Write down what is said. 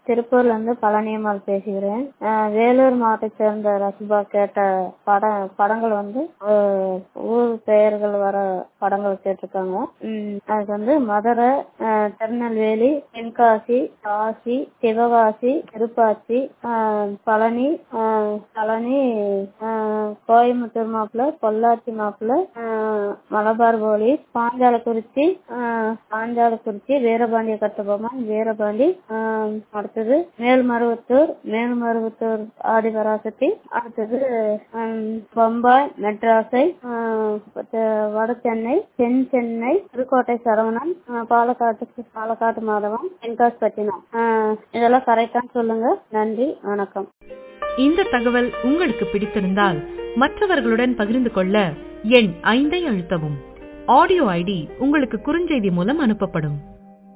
திருப்பூர்ல இருந்து பழனியம்மாள் பேசுகிறேன் அஹ் வேலூர் மாவட்டத்தை சேர்ந்த ரசுபா கேட்ட பட படங்கள் வந்து அஹ் ஊர் பெயர்கள் வர படங்கள் கேட்டிருக்காங்க உம் அதுக்கு வந்து மதுரை அஹ் திருநெல்வேலி தென்காசி காசி சிவகாசி திருப்பாச்சி அஹ் பழனி அஹ் பழனி அஹ் கோயம்புத்தூர் மாப்பிள்ள பொள்ளாச்சி மாப்பிள்ள அஹ் மலபார் போலீஸ் பாஞ்சாலக்குறிச்சி அஹ் பாஞ்சாலக்குறிச்சி வீரபாண்டிய கட்டபொம்மன் வீரபாண்டி ஆஹ் அடுத்தது மேல்மருவத்தூர் மேல்மருவத்தூர் ஆதிபராசக்தி அடுத்தது ஹம், பம்பாய் மெட்ராஸை ஆஹ் பத்த- வட சென்னை தென் சென்னை புதுக்கோட்டை சரவணன் ஆஹ் பாலக்காட்டு பாலக்காட்டு மாதவன் தென்காசிப்பட்டினம் ஆஹ் இதெல்லாம் கரெக்டான்னு சொல்லுங்க நன்றி வணக்கம் இந்த தகவல் உங்களுக்கு பிடித்திருந்தால் மற்றவர்களுடன் பகிர்ந்து கொள்ள எண் ஐந்தை அழுத்தவும் ஆடியோ ஐடி உங்களுக்கு குறுஞ்செய்தி மூலம் அனுப்பப்படும்